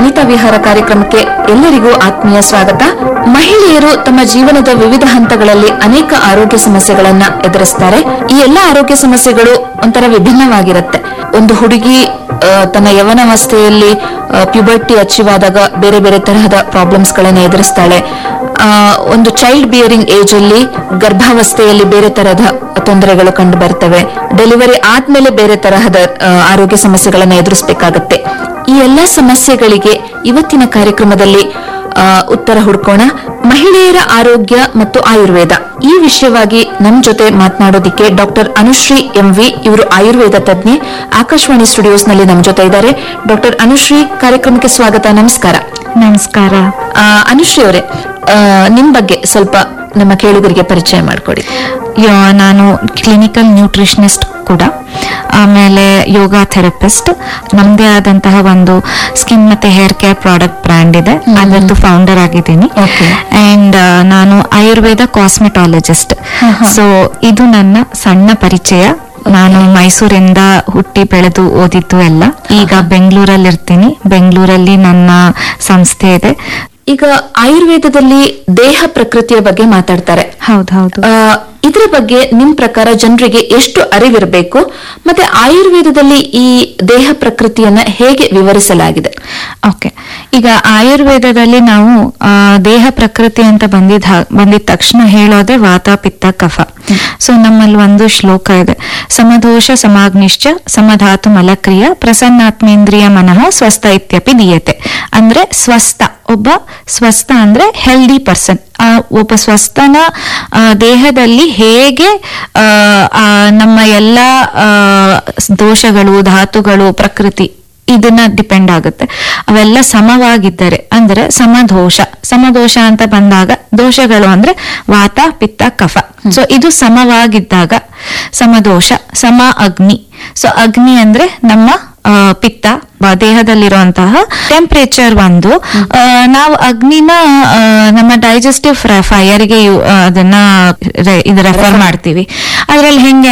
ವನಿತಾ ವಿಹಾರ ಕಾರ್ಯಕ್ರಮಕ್ಕೆ ಎಲ್ಲರಿಗೂ ಆತ್ಮೀಯ ಸ್ವಾಗತ ಮಹಿಳೆಯರು ತಮ್ಮ ಜೀವನದ ವಿವಿಧ ಹಂತಗಳಲ್ಲಿ ಅನೇಕ ಆರೋಗ್ಯ ಸಮಸ್ಯೆಗಳನ್ನ ಎದುರಿಸ್ತಾರೆ ಈ ಎಲ್ಲ ಆರೋಗ್ಯ ಸಮಸ್ಯೆಗಳು ಒಂಥರ ವಿಭಿನ್ನವಾಗಿರುತ್ತೆ ಒಂದು ಹುಡುಗಿ ಆ, ತನ್ನ ಯವನಾವಸ್ಥೆಯಲ್ಲಿ ಪ್ಯುಬರ್ಟಿ ಅಚೀವ್ ಆದಾಗ ಬೇರೆ ಬೇರೆ ತರಹದ ಪ್ರಾಬ್ಲಮ್ಸ್ ಗಳನ್ನ ಎದುರಿಸ್ತಾಳೆ ಆ, ಒಂದು ಚೈಲ್ಡ್ ಬಿಯರಿಂಗ್ ಏಜ್ ಅಲ್ಲಿ ಗರ್ಭಾವಸ್ಥೆಯಲ್ಲಿ ಬೇರೆ ತರಹದ ತೊಂದರೆಗಳು ಕಂಡು ಬರ್ತವೆ ಡೆಲಿವರಿ ಆದ್ಮೇಲೆ ಬೇರೆ ತರಹದ ಆ, ಆರೋಗ್ಯ ಸಮಸ್ಯೆಗಳನ್ನ ಎದುರಿಸಬೇಕಾಗತ್ತೆ ಈ ಎಲ್ಲಾ ಸಮಸ್ಯೆಗಳಿಗೆ ಇವತ್ತಿನ ಕಾರ್ಯಕ್ರಮದಲ್ಲಿ ಆ, ಉತ್ತರ ಹುಡ್ಕೋಣ ಮಹಿಳೆಯರ ಆರೋಗ್ಯ ಮತ್ತು ಆಯುರ್ವೇದ ಈ ವಿಷಯವಾಗಿ ನಮ್ ಜೊತೆ ಮಾತನಾಡೋದಿಕ್ಕೆ ಡಾಕ್ಟರ್ ಅನುಶ್ರೀ ಎಂವಿ ಇವರು ಆಯುರ್ವೇದ ತಜ್ಞೆ ಆಕಾಶವಾಣಿ ಸ್ಟುಡಿಯೋಸ್ ನಲ್ಲಿ ನಮ್ ಜೊತೆ ಇದ್ದಾರೆ ಡಾಕ್ಟರ್ ಅನುಶ್ರೀ ಕಾರ್ಯಕ್ರಮಕ್ಕೆ ಸ್ವಾಗತ ನಮಸ್ಕಾರ ನಮಸ್ಕಾರ ಆ, ಅನುಶ್ರೀ ಅವರೇ ಆ, ನಿಮ್ ಬಗ್ಗೆ ಸ್ವಲ್ಪ ನಮ್ಮ ಕೇಳುಗರಿಗೆ ಪರಿಚಯ ಮಾಡಿಕೊಡಿ ಯಾ- ನಾನು ಕ್ಲಿನಿಕಲ್ ನ್ಯೂಟ್ರಿಷನಿಸ್ಟ್ ಕೂಡ ಆಮೇಲೆ ಯೋಗ ಥೆರಪಿಸ್ಟ್ ನಮ್ಮದೇ ಆದಂತಹ ಒಂದು ಸ್ಕಿನ್ ಮತ್ತೆ ಹೇರ್ ಕೇರ್ ಪ್ರಾಡಕ್ಟ್ ಬ್ರ್ಯಾಂಡ್ ಇದೆ ಅದರದ್ದು ಫೌಂಡರ್ ಆಗಿದ್ದೀನಿ Okay. ಅಂಡ್ ನಾನು ಆಯುರ್ವೇದ ಕಾಸ್ಮೆಟಾಲಜಿಸ್ಟ್ ಸೊ ಇದು ನನ್ನ ಸಣ್ಣ ಪರಿಚಯ ನಾನು ಮೈಸೂರಿಂದ ಹುಟ್ಟಿ ಬೆಳೆದು ಓದಿದ್ದು ಎಲ್ಲ ಈಗ ಬೆಂಗಳೂರಲ್ಲಿ ಇರ್ತೀನಿ ಬೆಂಗಳೂರಲ್ಲಿ ನನ್ನ ಸಂಸ್ಥೆ ಇದೆ ಈಗ ಆಯುರ್ವೇದದಲ್ಲಿ ದೇಹ ಪ್ರಕೃತಿಯ ಬಗ್ಗೆ ಮಾತಾಡ್ತಾರೆ ಹೌದು ಹೌದು ಆ, ಇದ್ರ ಬಗ್ಗೆ ನಿಮ್ ಪ್ರಕಾರ ಜನರಿಗೆ ಎಷ್ಟು ಅರಿವಿರಬೇಕು ಮತ್ತೆ ಆಯುರ್ವೇದದಲ್ಲಿ ಈ ದೇಹ ಪ್ರಕೃತಿಯನ್ನ ಹೇಗೆ ವಿವರಿಸಲಾಗಿದೆ ಓಕೆ ಈಗ ಆಯುರ್ವೇದದಲ್ಲಿ ನಾವು ಆ, ದೇಹ ಪ್ರಕೃತಿ ಅಂತ ಬಂದಿದ್ ಹಾ- ಬಂದಿದ ತಕ್ಷಣ ಹೇಳೋದೆ ವಾತ ಪಿತ್ತ ಕಫ ಸೊ ನಮ್ಮಲ್ಲಿ ಒಂದು ಶ್ಲೋಕ ಇದೆ ಸಮದೋಷ ಸಮಾಗ್ನಿಶ್ಚ ಸಮಧಾತು ಮಲಕ್ರಿಯ ಪ್ರಸನ್ನಾತ್ಮೇಂದ್ರಿಯ ಮನಃ ಸ್ವಸ್ಥ ಇತ್ಯಪಿ ದೀಯತೆ ಅಂದ್ರೆ ಸ್ವಸ್ಥ ಒಬ್ಬ ಸ್ವಸ್ಥ ಅಂದ್ರೆ ಹೆಲ್ದಿ ಪರ್ಸನ್ ಆ ಒಬ್ಬ ಸ್ವಸ್ಥನ ಆ, ದೇಹದಲ್ಲಿ ಹೇಗೆ ಆ, ಆ, ನಮ್ಮ ಎಲ್ಲ ಆ, ದೋಷಗಳು ಧಾತುಗಳು ಪ್ರಕೃತಿ ಇದನ್ನ ಡಿಪೆಂಡ್ ಆಗುತ್ತೆ ಅವೆಲ್ಲ ಸಮವಾಗಿದ್ದರೆ ಅಂದ್ರೆ ಸಮದೋಷ ಸಮದೋಷ ಅಂತ ಬಂದಾಗ ದೋಷಗಳು ಅಂದ್ರೆ ವಾತ ಪಿತ್ತ ಕಫ ಸೊ ಇದು ಸಮವಾಗಿದ್ದಾಗ ಸಮದೋಷ ಸಮ ಅಗ್ನಿ ಸೊ ಅಗ್ನಿ ಅಂದ್ರೆ ನಮ್ಮ ಆ, ಪಿತ್ತ ಬ- ದೇಹದಲ್ಲಿರುವಂತಹ ಟೆಂಪರೇಚರ್ ಒಂದು ಆ, ನಾವು ಅಗ್ನಿನ ಆ, ನಮ್ಮ ಡೈಜೆಸ್ಟಿವ್ ಫೈರ್ಗೆ ಅದನ್ನ ರೆ- ಇದು ರೆಫರ್ ಮಾಡ್ತೀವಿ ಅದ್ರಲ್ಲಿ ಹೆಂಗೆ